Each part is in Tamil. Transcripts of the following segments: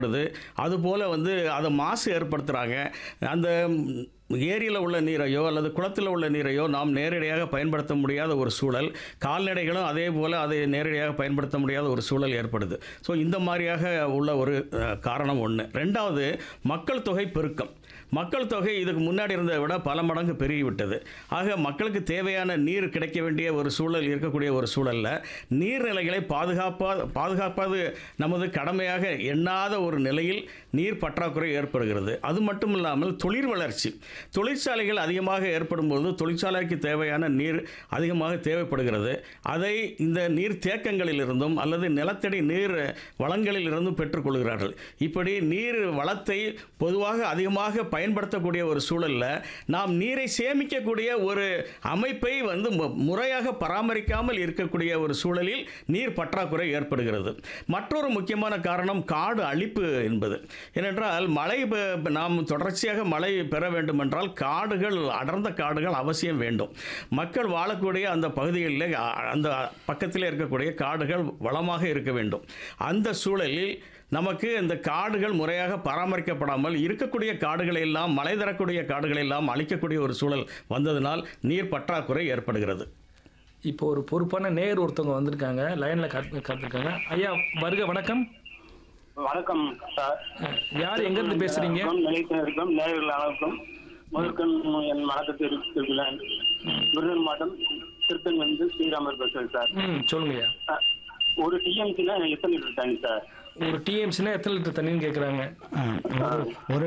வருது அதுபோல் வந்து அதை மாசு ஏற்படுத்துகிறாங்க அந்த ஏரியில் உள்ள நீரையோ அல்லது குளத்தில் உள்ள நீரையோ நாம் நேரடியாக பயன்படுத்த முடியாத ஒரு சூழல் கால்நடைகளும் அதே போல் அதை நேரடியாக பயன்படுத்த முடியாத ஒரு சூழல் ஏற்படுது ஸோ இந்த மாதிரியாக உள்ள ஒரு அஹ், காரணம் ஒன்று ரெண்டாவது மக்கள் தொகை பெருக்கம் மக்கள் தொகை இதுக்கு முன்னாடி இருந்ததை விட பல மடங்கு பெருகிவிட்டது ஆக மக்களுக்கு தேவையான நீர் கிடைக்க வேண்டிய ஒரு சூழல் இருக்கக்கூடிய ஒரு சூழலில் நீர்நிலைகளை பாதுகாப்பா பாதுகாப்பது நமது கடமையாக எண்ணாத ஒரு நிலையில் நீர் பற்றாக்குறை ஏற்படுகிறது அது மட்டும் இல்லாமல் தொழில் வளர்ச்சி தொழிற்சாலைகள் அதிகமாக ஏற்படும் போது தொழிற்சாலைக்கு தேவையான நீர் அதிகமாக தேவைப்படுகிறது அதை இந்த நீர் தேக்கங்களிலிருந்தும் அல்லது நிலத்தடி நீர் வளங்களில் இருந்தும் பெற்றுக்கொள்கிறார்கள் இப்படி நீர் வளத்தை பொதுவாக அதிகமாக பயன்படுத்தக்கூடிய ஒரு சூழலில் நாம் நீரை சேமிக்கக்கூடிய ஒரு அமைப்பை வந்து மு- முறையாக பராமரிக்காமல் இருக்கக்கூடிய ஒரு சூழலில் நீர் பற்றாக்குறை ஏற்படுகிறது மற்றொரு முக்கியமான காரணம் காடு அழிப்பு என்பது ஏனென்றால் மழை பெ- நாம் தொடர்ச்சியாக மழை பெற வேண்டுமென்றால் காடுகள் அடர்ந்த காடுகள் அவசியம் வேண்டும் மக்கள் வாழக்கூடிய அந்த பகுதிகளில் அ- அந்த பக்கத்தில் இருக்கக்கூடிய காடுகள் வளமாக இருக்க வேண்டும் அந்த சூழலில் நமக்கு இந்த காடுகள் முறையாக பராமரிக்கப்படாமல் இருக்கக்கூடிய காடுகளை எல்லாம் மழை தரக்கூடிய காடுகளை எல்லாம் அழிக்கக்கூடிய ஒரு சூழல் வந்ததினால் நீர் பற்றாக்குறை ஏற்படுகிறது இப்போ ஒரு பொறுப்பான நேர் ஒருத்தவங்க வந்திருக்காங்க லைனில் காத்து காத்திருக்காங்க ஐயா வருக வணக்கம் வணக்கம் சார் அஹ், யார் எங்கேருந்து பேசுகிறீங்க நிலைத்தினருக்கும் நேயர்கள் அனைவருக்கும் முதற்கண் என் வணக்கத்தை இருக்கிறேன் விருதுநகர் மாவட்டம் திருத்தங்கிலிருந்து ஸ்ரீராமர் பேசுறேன் சார் ம் சொல்லுங்கய்யா அஹ், ஒரு டிஎம்சினா எத்தனை லிட்டர் தண்ணி சார் ஒரு டிஎம்சினா எத்தனை லிட்டர் தண்ணின்னு கேட்குறாங்க ஆ, ஒரு- ஒரு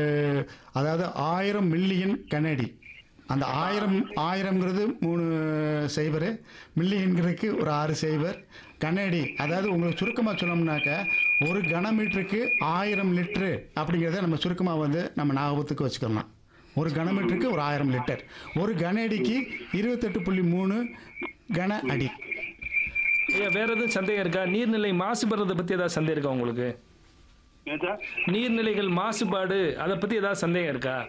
அதாவது ஆயிரம் மில்லியன் கனடி அந்த ஆயிரம் ஆயிரம்ங்கிறது மூணு சைபர் மில்லியன்கிறதுக்கு ஒரு ஆறு சைபர் கனடி அதாவது உங்களுக்கு சுருக்கமாக சொல்லணும்னாக்க ஒரு கனமீட்டருக்கு ஆயிரம் லிட்ரு அப்படிங்கிறத நம்ம சுருக்கமாக வந்து நம்ம ஞாபகத்துக்கு வச்சுக்கலாம் ஒரு கனமீட்டருக்கு ஒரு ஆயிரம் லிட்டர் ஒரு கனஅடிக்கு இருபத்தெட்டு புள்ளி மூணு கன அடி ஐயா வேற எதுவும் சந்தேகம் இருக்கா நீர்நிலை மாசுபடுறதை பற்றி ஏதாவது சந்தேகம் இருக்கா உங்களுக்கு ஏன் சார் நீர்நிலைகள் மாசுபாடு அதை பற்றி ஏதாவது சந்தேகம் இருக்கா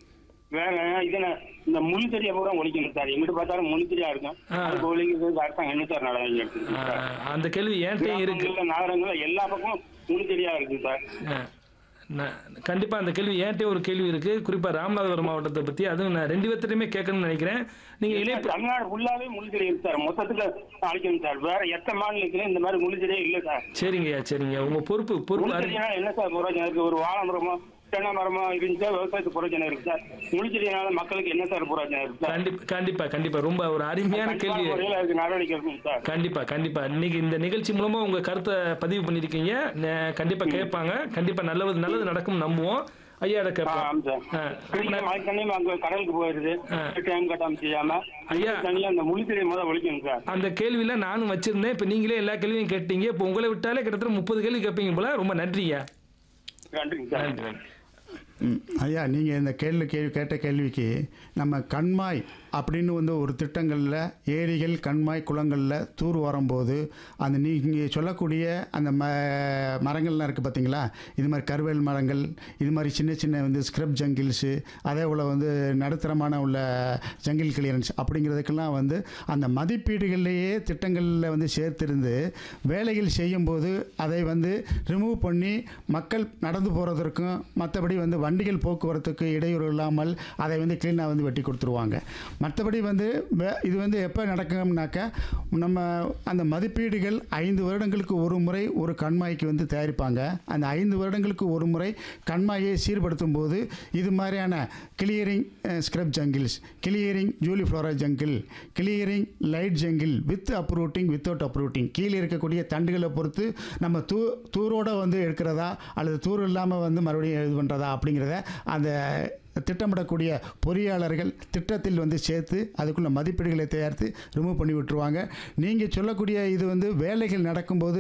வேற இது என்ன, இந்த முனிச்செடியை பூரா ஒழிக்கணும் சார் எங்கிட்ட பார்த்தாலும் முனிச்செடியா இருக்கும் ஆ. அதுக்கு ஒழிக்கிறது அரசாங்கம் என்ன சார் நடவடிக்கை அஹ், அந்த கேள்வி என்கிட்டயும் இருக்கு கிராமங்கள்ல நகரங்கள்ல எல்லா பக்கமும் முனிச்செடியா இருக்கு சார் அஹ், நான் கண்டிப்பாக அந்த கேள்வி என்கிட்டயும் ஒரு கேள்வி இருக்கு குறிப்பாக ராமநாதபுரம் மாவட்டத்தை பற்றி அதுவும் நான் ரெண்டு பேர்த்திட்டையுமே கேட்கணும்னு நினைக்கிறேன் நீங்கள் இணைப்பு தமிழ்நாடு ஃபுல்லாவே முனிச்செடி இருக்கு சார் மொத்தத்துக்கு அழிக்கணும் சார் வேற எத்தனை மாநிலத்திலும் இந்த மாதிரி முனிச்செடியே இல்லை சார் சரிங்கய்யா சரிங்க உங்க பொறுப்பு பொறுப்பு அறி- முனிச்செடினால என்ன சார் பிரயோஜனம் இருக்கு ஒரு வாழை மரமோ தென்னை மரமோ இருந்துச்சா விவசாயத்துக்கு பிரயோஜனம் இருக்கு சார் முனிச்செடினால மக்களுக்கு என்ன சார் பிரயோஜனம் இருக்கு சார் கண்டிப்பா கண்டிப்பா கண்டிப்பா ரொம்ப ஒரு அருமையான கேள்வி கண்டிப்பான முறையில அதுக்கு நடவடிக்கை எடுக்கணும் சார் கண்டிப்பா கண்டிப்பா இன்னைக்கு இந்த நிகழ்ச்சி மூலமா உங்க கருத்தை பதிவு பண்ணிருக்கீங்க நே- கண்டிப்பா கேட்பாங்க கண்டிப்பா நல்லது நல்லது நடக்கும் நம்புவோம் ஐயாட ஆ, கேட்போம் ஆமாம் சார் ஆ, குடிக்கிற மழை தண்ணியும் அங்க கடலுக்கு போயிருது ஆ. டைம் கட்டாம செய்யாம ஐயா. தனியா அந்த முனிச்செடியை முதல் ஒழிக்கணும் சார் அந்த கேள்வியில நானும் வச்சிருந்தேன் இப்ப நீங்களே எல்லா கேள்வியும் கேட்டீங்க இப்போ உங்களை விட்டாலே கிட்டத்தட்ட முப்பது கேள்வி கேட்பீங்க போல ரொம்ப நன்றியா நன்றிங்க சார் நன்றி நன்றி ம், ஐயா நீங்கள் இந்த கேள்வி கேள்வி கேட்ட கேள்விக்கு நம்ம கண்மாய் அப்படின்னு வந்து ஒரு திட்டங்களில் ஏரிகள் கண்மாய் குளங்களில் தூர் வரும்போது அந்த நீங்கள் சொல்லக்கூடிய அந்த ம மரங்கள்லாம் இருக்குது பார்த்தீங்களா இது மாதிரி கருவேல் மரங்கள் இது மாதிரி சின்ன சின்ன வந்து ஸ்க்ரப் ஜங்கிள்ஸு அதே போல் வந்து நடுத்தரமான உள்ள ஜங்கிள் கிளியரன்ஸ் அப்படிங்கிறதுக்கெல்லாம் வந்து அந்த மதிப்பீடுகள்லேயே திட்டங்களில் வந்து சேர்த்திருந்து வேலைகள் செய்யும்போது அதை வந்து ரிமூவ் பண்ணி மக்கள் நடந்து போகிறதற்கும் மற்றபடி வந்து வண்டிகள் போக்குவரத்துக்கு இடையூறு இல்லாமல் அதை வந்து க்ளீனாக வந்து வெட்டி கொடுத்துருவாங்க மற்றபடி வந்து வே- இது வந்து எப்போ நடக்கும்னாக்கா நம்ம அந்த மதிப்பீடுகள் ஐந்து வருடங்களுக்கு ஒரு முறை ஒரு கண்மாய்க்கு வந்து தயாரிப்பாங்க அந்த ஐந்து வருடங்களுக்கு ஒரு முறை கண்மாயை சீர்படுத்தும் போது இது மாதிரியான கிளியரிங் ஸ்க்ரப் ஜங்கிள்ஸ் கிளியரிங் ஜூலி flora jungle clearing light jungle with uprooting without uprooting கீழே இருக்கக்கூடிய தண்டுகளை பொறுத்து நம்ம தூ தூரோட வந்து எடுக்கிறதா அல்லது தூர் இல்லாமல் வந்து மறுபடியும் இது பண்ணுறதா அப்படிங்கிறத அந்த திட்டமிடக்கூடிய பொறியாளர்கள் திட்டத்தில் வந்து சேர்த்து அதுக்குள்ள மதிப்பீடுகளை தயாரித்து ரிமூவ் பண்ணி விட்டுருவாங்க நீங்கள் சொல்லக்கூடிய இது வந்து வேலைகள் நடக்கும்போது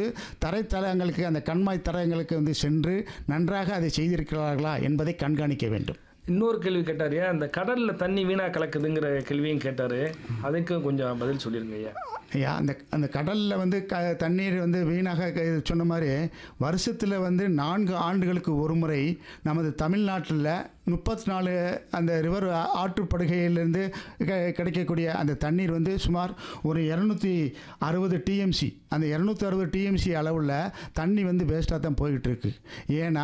தரைத்தளங்களுக்கு அந்த கண்மாய் தரங்களுக்கு வந்து சென்று நன்றாக அதை செய்திருக்கிறார்களா என்பதை கண்காணிக்க வேண்டும் இன்னொரு கேள்வி கேட்டார் அந்த கடல்ல தண்ணி வீணா கலக்குதுங்கிற கேள்வியும் கேட்டாரு அதுக்கும் கொஞ்சம் பதில் சொல்லிருங்க ஐயா ஐயா அந்த அந்த கடலில் வந்து க தண்ணீர் வந்து வீணாக க- சொன்ன மாதிரி வருஷத்தில் வந்து நான்கு ஆண்டுகளுக்கு ஒரு முறை நமது தமிழ்நாட்டில் முப்பத்தி நாலு அந்த ரிவர் ஆற்றுப்படுகையிலிருந்து க- கிடைக்கக்கூடிய அந்த தண்ணீர் வந்து சுமார் ஒரு இரநூத்தி அறுபது டிஎம்சி அந்த இரநூத்தி அறுபது டிஎம்சி அளவில் தண்ணி வந்து வேஸ்ட்டாக தான் போய்கிட்டு இருக்கு ஏன்னா